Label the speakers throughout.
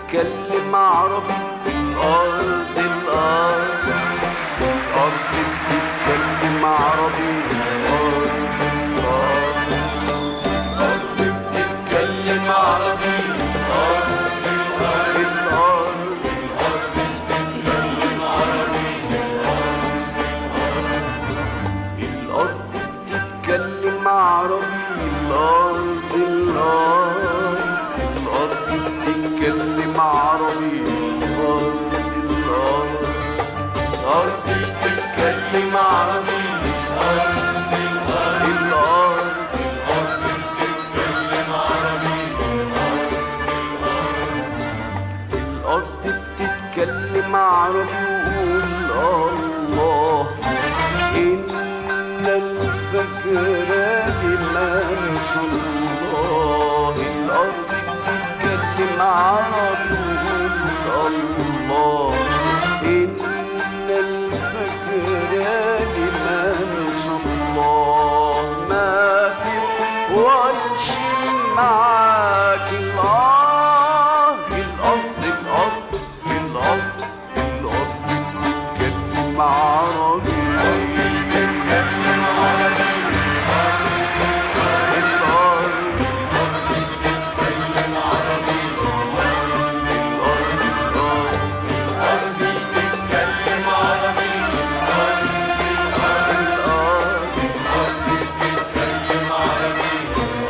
Speaker 1: بتتكلم عربي الأرض الأرض الأرض بتتكلم عربي الأرض الأرض الأرض بتتكلم عربي الأرض الأرض الأرض بتتكلم عربي الأرض بتتكلم عربي الأرض الأرض الأرض بتتكلم عربي الأرض الأرض الأرض بتتكلم عربي الأرض الأرض الأرض بتتكلم عربي الأرض بتتكلم عربي وقول الله إن الفجر لمنش الله الأرض بتتكلم عربي وقول الله إن الفجر لمنش الله ما بيطولش معاك الآه الأرض الأرض الأرض الأرض بتتكلم عربي بتتكلم عربي الأرض بتتكلم عربي الأرض الأرض الأرض بتتكلم عربي الأرض الأرض الأرض بتتكلم عربي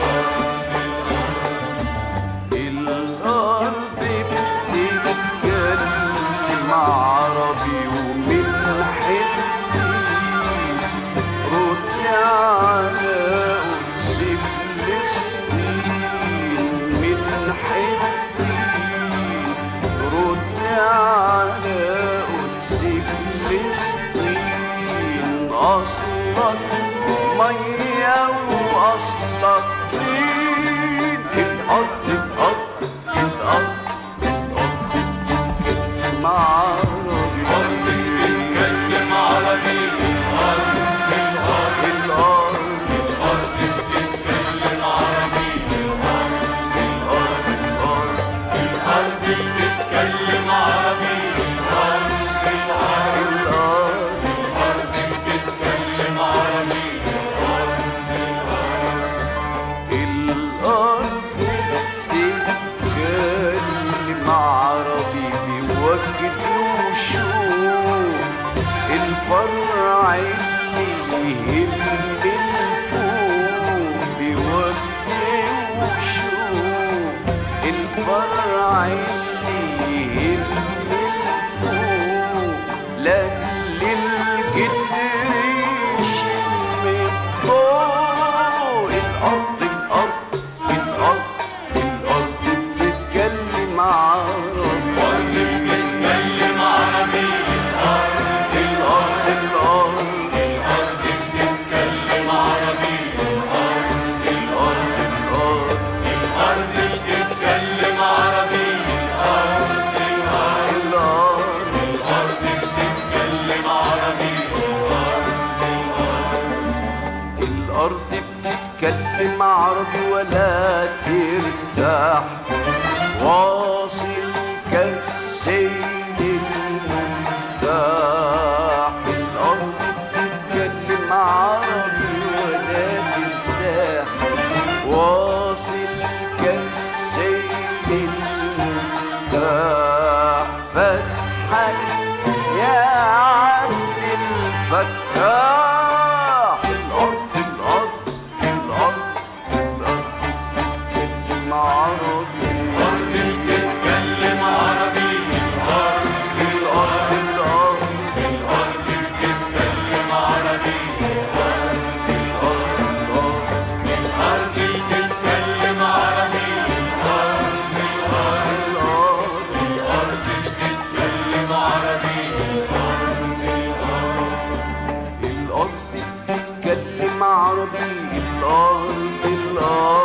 Speaker 1: الأرض بتتكلم عربي ومن حتي رد على قدس فلسطين من حتي رد على قدس فلسطين أصلك مية وأصلك طين الأرض الأرض الأرض الأرض بتتكلم عربي بتتكلم عربي الأرض الأرض الأرض الأرض بتتكلم عربي الأرض الأرض الأرض الأرض بتتكلم عربي الأرض الأرض الأرض الأرض بتتكلم عربي الأرض بتتكلم عربي بوجد وشوق الفرع اللي يهم الفوق بوجد وشوق الفرع اللي يهم الفوق لاجل الجدر يشم الضوء الأرض الأرض الأرض الأرض بتتكلم عربي بتتكلم عربي الأرض الأرض الأرض الأرض بتتكلم عربي الأرض الأرض الأرض الأرض بتتكلم عربي الأرض الأرض الأرض الأرض بتتكلم عربي الأرض بتتكلم عربي ولا ترتاح واصل كالسيل المفتاح الأرض بتتكلم عربي ولا ترتاح واصل كالسيل المفتاح فتحك يا عبد الفتاح الأرض الأرض الأرض الأرض بتتكلم عربي الأرض بتتكلم عربي الأرض الأرض الأرض الأرض بتتكلم عربي الأرض الأرض الأرض الأرض بتتكلم عربي الأرض الأرض الأرض الأرض بتتكلم عربي الأرض الأرض الأرض بتتكلم عربي الأرض الأرض